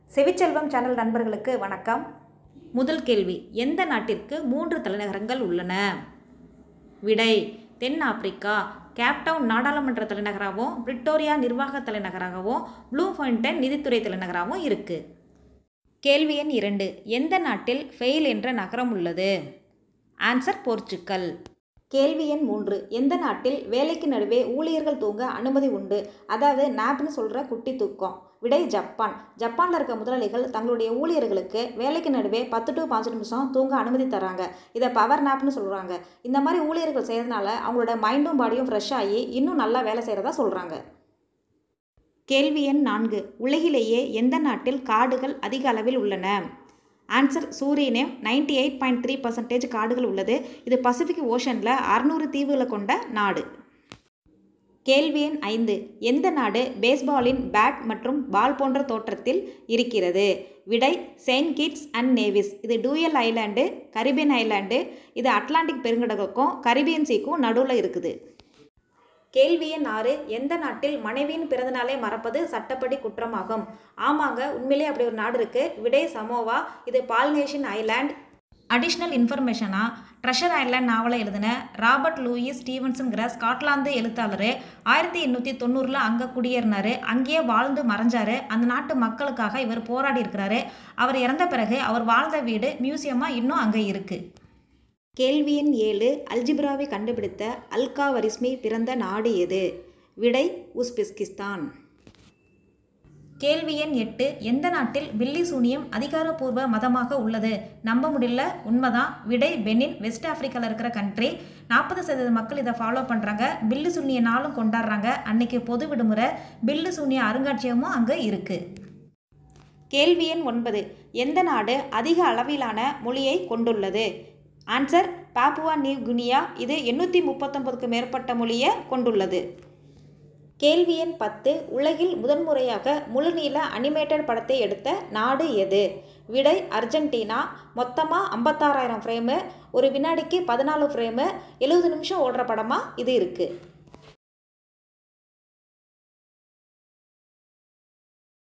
செவிச்செல்வம் channel நண்பர்களுக்கு வணக்கம் முதல் கேள்வி எந்த நாட்டிற்கு மூன்று தலைநகரங்கள் உள்ளன விடை தென் ஆப்பிரிக்கா கேப்டவுன் நாடாளுமன்ற தலைநகராகவும் பிரிட்டோரியா நிர்வாக தலைநகராகவும் ப்ளூ ஃபவுண்டன் நிதித்துறை தலைநகராகவும் இருக்குது கேள்வி எண் இரண்டு எந்த நாட்டில் ஃபெயில் என்ற நகரம் உள்ளது ஆன்சர் போர்ச்சுக்கல் கேள்வி எண் மூன்று எந்த நாட்டில் வேலைக்கு நடுவே ஊழியர்கள் தூங்க அனுமதி உண்டு அதாவது நாப்னு சொல்கிற குட்டி தூக்கம் விடை ஜப்பான் ஜப்பானில் இருக்க முதலாளிகள் தங்களுடைய ஊழியர்களுக்கு வேலைக்கு நடுவே பத்து டு பாஞ்சு நிமிஷம் தூங்க அனுமதி தராங்க இதை பவர் நாப்னு சொல்கிறாங்க இந்த மாதிரி ஊழியர்கள் செய்கிறதுனால அவங்களோட மைண்டும் பாடியும் ஃப்ரெஷ் ஆகி இன்னும் நல்லா வேலை செய்கிறதா சொல்கிறாங்க கேள்வி எண் நான்கு உலகிலேயே எந்த நாட்டில் காடுகள் அதிக அளவில் உள்ளன answer Suriname ninety eight point three percentage காடுகள் உள்ளது இது பசிபிக் ஓஷனில் அறுநூறு தீவுகளை கொண்ட நாடு கேள்வி எண் ஐந்து எந்த நாடு பேஸ்பாலின் பேட் மற்றும் பால் போன்ற தோற்றத்தில் இருக்கிறது விடை செயின்ட் கிட்ஸ் அண்ட் நேவிஸ் இது டூயல் ஐலாண்டு கரிபியன் ஐலாண்டு இது அட்லாண்டிக் பெருங்கடலுக்கும் கரிபியன் சீக்கும் நடுவில் இருக்குது கேள்வி எண் ஆறு எந்த நாட்டில் மனைவியின் பிறந்தநாளை மறப்பது சட்டப்படி குற்றமாகும் ஆமாங்க உண்மையிலே அப்படி ஒரு நாடு இருக்குது விடை சமோவா இது பால்னேஷன் ஐலாண்ட் அடிஷ்னல் இன்ஃபர்மேஷனாக ட்ரெஷர் ஐலாண்ட் நாவலை எழுதின ராபர்ட் லூயிஸ் ஸ்டீவன்ஸுங்கிற ஸ்காட்லாந்து எழுத்தாளர் ஆயிரத்தி எண்ணூற்றி தொண்ணூறில் அங்கே குடியேறினார் அங்கேயே வாழ்ந்து மறைஞ்சார் அந்த நாட்டு மக்களுக்காக இவர் போராடி இருக்கிறாரு அவர் இறந்த பிறகு அவர் வாழ்ந்த வீடு மியூசியமாக இன்னும் அங்கே இருக்குது கேள்வி எண் ஏழு அல்ஜிப்ராவை கண்டுபிடித்த அல்காவரிஸ்மி பிறந்த நாடு எது விடை உஸ்பெஸ்கிஸ்தான் கேள்வி எண் எட்டு எந்த நாட்டில் பில்லி சூனியம் அதிகாரப்பூர்வ மதமாக உள்ளது நம்ப முடியல உண்மைதான் விடை பெனின் வெஸ்ட் ஆப்பிரிக்காவில் இருக்கிற கண்ட்ரி நாற்பது சதவீத மக்கள் இதை ஃபாலோ பண்ணுறாங்க பில்லு சூனிய நாளும் கொண்டாடுறாங்க அன்னைக்கு பொது விடுமுறை பில்லு சூனிய அருங்காட்சியகமும் அங்கே இருக்குது கேள்வி எண் ஒன்பது எந்த நாடு அதிக அளவிலான மொழியை கொண்டுள்ளது ஆன்சர் பாப்புவா நியூ குனியா இது எண்ணூற்றி முப்பத்தொம்பதுக்கு மேற்பட்ட மொழியை கொண்டுள்ளது கேள்வி எண் பத்து உலகில் முதன்முறையாக முழுநீள அனிமேட்டட் படத்தை எடுத்த நாடு எது விடை அர்ஜென்டினா மொத்தமாக ஐம்பத்தாறாயிரம் ஃப்ரேமு ஒரு வினாடிக்கு பதினாலு ஃப்ரேமு எழுபது நிமிஷம் ஓடுற படமாக இது இருக்குது